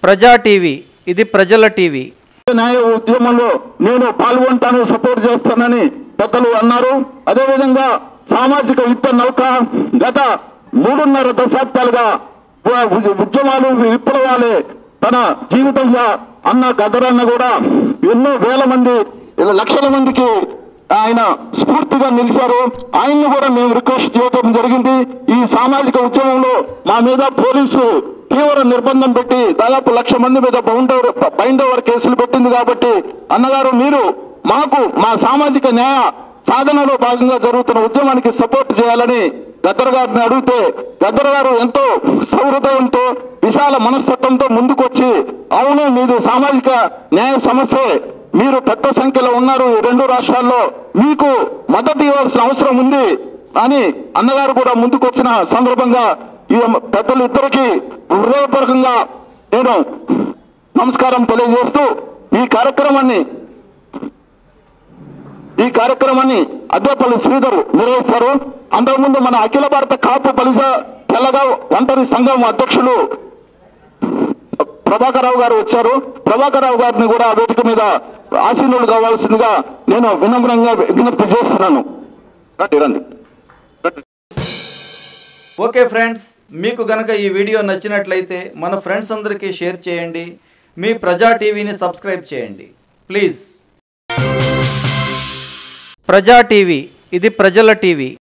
ప్రజా టీవీ ఇది ప్రజల టీవీ న్యాయ ఉద్యమంలో నేను పాల్గొంటాను సపోర్ట్ చేస్తానని పెద్దలు అన్నారు అదేవిధంగా సామాజిక యుద్ధ నౌక గత మూడున్నర దశాబ్దాలుగా ఉ- ఉ- ఉద్యమాలు విప్లవాలే తన జీవితంగా అన్న గదరన్న కూడా ఎన్నో వేల మంది ఇలా లక్షల మందికి ఆయన స్ఫూర్తిగా నిలిచారు ఆయన్ని కూడా మేము రిక్వెస్ట్ చేయడం జరిగింది ఈ సామాజిక ఉద్యమంలో మా మీద పోలీసు తీవ్ర నిర్బంధం పెట్టి దాదాపు లక్ష మంది మీద బౌండ్ ఓవర్ బైండ్ ఓవర్ కేసులు పెట్టింది కాబట్టి అన్నగారు మీరు మాకు మా సామాజిక న్యాయ సాధనలో భాగంగా జరుగుతున్న ఉద్యమానికి సపోర్ట్ చేయాలని గద్దర్ గారిని అడిగితే గద్దర్ గారు ఎంతో సౌహృదయంతో విశాల మనస్తత్వంతో ముందుకొచ్చి అవును మీది సామాజిక న్యాయ సమస్యే మీరు పెద్ద సంఖ్యలో ఉన్నారు ఈ రెండు రాష్ట్రాల్లో మీకు మద్దతు ఇవ్వాల్సిన అవసరం ఉంది అని అన్నగారు కూడా ముందుకొచ్చిన సందర్భంగా ఈ పెద్దలు ఇద్దరికి హృదయపూర్వకంగా నేను నమస్కారం తెలియజేస్తూ ఈ కార్యక్రమాన్ని ఈ కార్యక్రమాన్ని అద్దెపల్లి శ్రీధర్ నిర్వహిస్తారు అంతకుముందు మన అఖిల భారత కాపు బలిజ తెల్లగా ఒంటరి సంఘం అధ్యక్షులు ప్రభాకర్ రావు గారు వచ్చారు ప్రభాకర్ రావు గారిని కూడా ఆ వేదిక మీద ఆసీనులు కావాల్సిందిగా నేను వినమ్రంగా విజ్ఞప్తి చేస్తున్నాను రండి రండి ఓకే ఫ్రెండ్స్ మీకు గనక ఈ వీడియో నచ్చినట్లయితే మన ఫ్రెండ్స్ అందరికీ షేర్ చేయండి మీ ప్రజా టీవీని సబ్స్క్రైబ్ చేయండి ప్లీజ్ ప్రజా టీవీ ఇది ప్రజల టీవీ